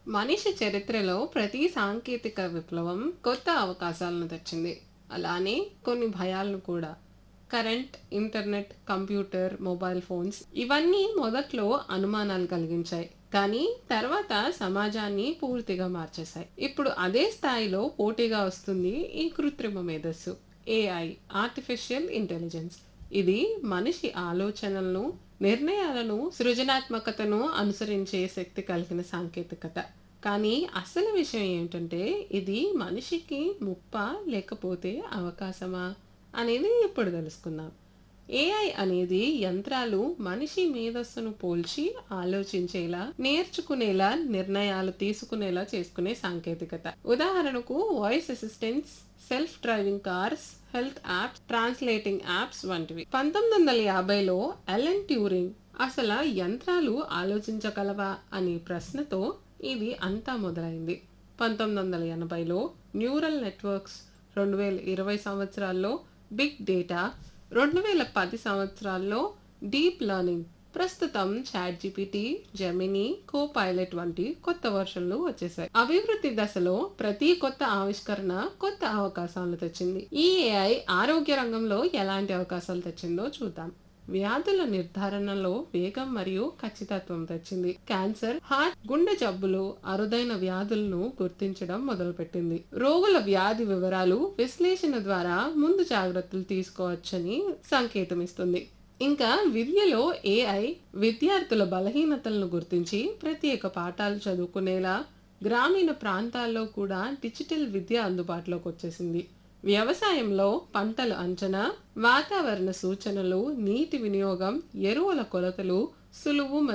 మనిషి చరిత్రలో ప్రతి సాంకేతిక విప్లవం కొత్త అవకాశాలను తెచ్చింది అలానే కొన్ని భయాలను కూడా current internet computer mobile phones ఇవన్నీ మొదట్లో అనుమానాలు కలిగించాయి కానీ తర్వాత సమాజాన్ని పూర్తిగా మార్చేశాయి ఇప్పుడు అదే స్థాయిలో పోటీగా వస్తుంది ఈ కృత్రిమ మేధస్సు ఏఐ ఆర్టిఫిషియల్ ఇంటెలిజెన్స్ ఇది మనిషి ఆలోచనలను నిర్ణయాలను సృజనాత్మకతను అనుసరించే శక్తి కలిగిన సాంకేతికత కానీ అసలు విషయం ఏమిటంటే ఇది మనిషికి ముప్ప లేకపోతే అవకాశమా అనేది ఇప్పుడు తెలుసుకుందాం ఏఐ అనేది యంత్రాలు మనిషి మేధస్సును పోల్చి ఆలోచించేలా నేర్చుకునేలా నిర్ణయాలు తీసుకునేలా చేసుకునే సాంకేతికత ఉదాహరణకు voice assistants self driving cars health apps translating apps వంటివి పంతొమ్మిది వందల యాభైలో ఎలెన్ ట్యూరింగ్ అసలు యంత్రాలు ఆలోచించగలవా అనే ప్రశ్నతో ఇది అంతా మొదలైంది పంతొమ్మిది వందల ఎనభైలో న్యూరల్ నెట్వర్క్స్ రెండు వేల ఇరవై సంవత్సరాల్లో బిగ్ డేటా రెండు వేల పది సంవత్సరాల్లో డీప్ లెర్నింగ్ ప్రస్తుతం chat GPT Gemini Copilot వంటి కొత్త వర్షన్లు వచ్చేసాయి అభివృద్ధి దశలో ప్రతి కొత్త ఆవిష్కరణ కొత్త అవకాశాలను తెచ్చింది ఈ ఏఐ ఆరోగ్య రంగంలో ఎలాంటి అవకాశాలు తెచ్చిందో చూద్దాం వ్యాధుల నిర్ధారణలో వేగం మరియు ఖచ్చితత్వం తెచ్చింది క్యాన్సర్ హార్ట్ గుండె జబ్బులు అరుదైన వ్యాధులను గుర్తించడం మొదలుపెట్టింది రోగుల వ్యాధి వివరాలు విశ్లేషణ ద్వారా ముందు జాగ్రత్తలు తీసుకోవచ్చని సంకేతం ఇస్తుంది ఇంకా విద్యలో ఏఐ విద్యార్థుల బలహీనతలను గుర్తించి ప్రత్యేక పాఠాలు చదువుకునేలా గ్రామీణ ప్రాంతాల్లో కూడా డిజిటల్ విద్య అందుబాటులోకి వచ్చేసింది వ్యవసాయంలో పంటల అంచనా వాతావరణ సూచనలు నీటి వినియోగం ఎరువుల కొలతలు సులువు మరియు